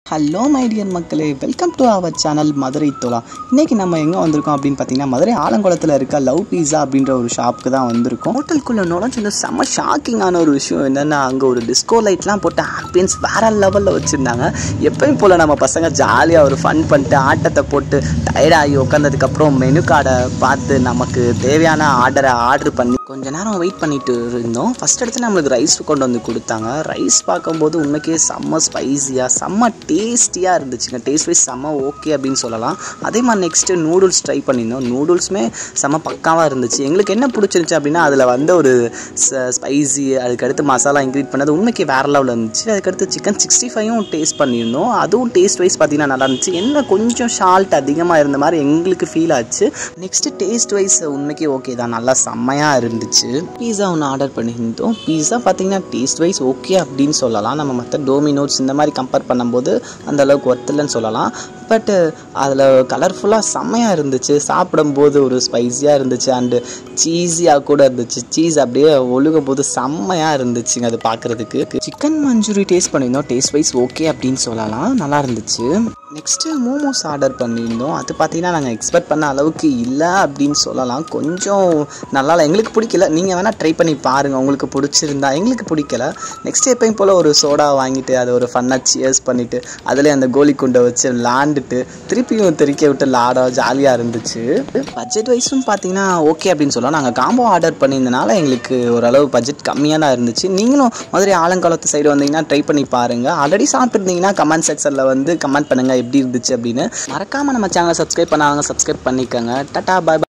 hello my dear மக்களே welcome to our channel Madurai தோலா இன்றைக்கி நம்ம எங்கே வந்திருக்கோம் அப்படின்னு பார்த்தீங்கன்னா மதுரை ஆலங்குளத்தில் இருக்க லவ் பீஸா அப்படின்ற ஒரு ஷாப்புக்கு தான் வந்திருக்கோம் ஹோட்டலுக்குள்ளே நுழைஞ்சு செம்ம ஷாக்கிங்கான ஒரு விஷயம் என்னென்னா அங்கே ஒரு டிஸ்கோ லைட்லாம் போட்டு ஆம்பியன்ஸ் வேறு லெவலில் வச்சுருந்தாங்க எப்பயும் போல் நம்ம பசங்க ஜாலியாக ஒரு ஃபன் பண்ணிட்டு ஆட்டத்தை போட்டு டயர்டாகி உட்காந்ததுக்கப்புறம் மெனு கார்டை பார்த்து நமக்கு தேவையான ஆர்டரை ஆர்டர் பண்ணி கொஞ்ச நேரம் வெயிட் பண்ணிட்டு இருந்தோம் ஃபஸ்ட் எடுத்து நம்மளுக்கு ரைஸ் கொண்டு வந்து கொடுத்தாங்க ரைஸ் பார்க்கும்போது உண்மைக்கே செம்ம ஸ்பைஸியாக செம்ம டேஸ்டியாக இருந்துச்சுங்க டேஸ்ட் வைஸ் செம்ம ஓகே அப்படின்னு சொல்லலாம் அதே மாதிரி நெக்ஸ்ட்டு நூடுல்ஸ் ட்ரை பண்ணியிருந்தோம் நூடுல்ஸுமே செம்ம பக்காவாக இருந்துச்சு எங்களுக்கு என்ன பிடிச்சிருந்துச்சு அப்படின்னா அதில் வந்து ஒரு ஸ்பைசி அதுக்கடுத்து மசாலா இன்க்ரீட் பண்ணது உண்மைக்கு வேறு லெவலில் இருந்துச்சு அதுக்கடுத்து சிக்கன் சிக்ஸ்டி ஃபைவும் டேஸ்ட் பண்ணியிருந்தோம் அதுவும் டேஸ்ட் வைஸ் பார்த்தீங்கன்னா நல்லா இருந்துச்சு என்ன கொஞ்சம் ஷால்ட் அதிகமாக இருந்த மாதிரி எங்களுக்கு ஃபீல் ஆச்சு நெக்ஸ்ட்டு டேஸ்ட் வைஸ் உண்மைக்கே ஓகே தான் நல்லா செம்மையாக இருந்துச்சு பீஸா ஒன்று ஆர்டர் பண்ணியிருந்தோம் பீஸா பார்த்தீங்கன்னா டேஸ்ட் வைஸ் ஓகே அப்படின்னு சொல்லலாம் நம்ம மற்ற டோமினோட்ஸ் இந்த மாதிரி கம்பேர் பண்ணும்போது அந்த அளவுக்கு ஒர்த்தில்லைன்னு சொல்லலாம் பட்டு அதில் கலர்ஃபுல்லாக செம்மையாக இருந்துச்சு சாப்பிடும்போது ஒரு ஸ்பைஸியாக இருந்துச்சு அண்டு சீஸியாக கூட இருந்துச்சு சீஸ் அப்படியே ஒழுகும் போது செம்மையாக இருந்துச்சுங்க அது பார்க்குறதுக்கு சிக்கன் மஞ்சூரி டேஸ்ட் பண்ணியிருந்தோம் டேஸ்ட் வைஸ் ஓகே அப்படின்னு சொல்லலாம் நல்லா இருந்துச்சு நெக்ஸ்ட்டு மோமோஸ் ஆர்டர் பண்ணியிருந்தோம் அது பார்த்தீங்கன்னா நாங்கள் எக்ஸ்பெக்ட் பண்ண அளவுக்கு இல்லை அப்படின்னு சொல்லலாம் கொஞ்சம் நல்லா இல்லை எங்களுக்கு பிடிக்கல நீங்கள் வேணால் ட்ரை பண்ணி பாருங்கள் உங்களுக்கு பிடிச்சிருந்தா எங்களுக்கு பிடிக்கல நெக்ஸ்ட் எப்பயும் போல் ஒரு சோடா வாங்கிட்டு அதை ஒரு ஃபன்னாக சியர்ஸ் பண்ணிவிட்டு அதில் அந்த கோலி குண்டை வச்சு விளாண்டுட்டு திருப்பியும் தெறிக்க விட்டு லாட ஜாலியாக இருந்துச்சு பட்ஜெட் வைஸும் பார்த்தீங்கன்னா ஓகே அப்படின்னு சொல்லலாம் நாங்கள் காம்போ ஆர்டர் பண்ணியிருந்தனால எங்களுக்கு ஓரளவு பட்ஜெட் கம்மியாக தான் இருந்துச்சு நீங்களும் மதுரை ஆலங்காலத்து சைடு வந்தீங்கன்னா ட்ரை பண்ணி பாருங்கள் ஆல்ரெடி சாப்பிட்ருந்தீங்கன்னா கமெண்ட் செக்ஷனில் வந்து கமெண்ட் பண்ணுங்கள் எப்படி இருந்துச்சு அப்படின்னு மறக்காமல் நம்ம சேனலை சப்ஸ்கிரைப் பண்ணாங்க சப்ஸ்கிரைப் பண்ணிக்கோங்க டாட்டா பாய்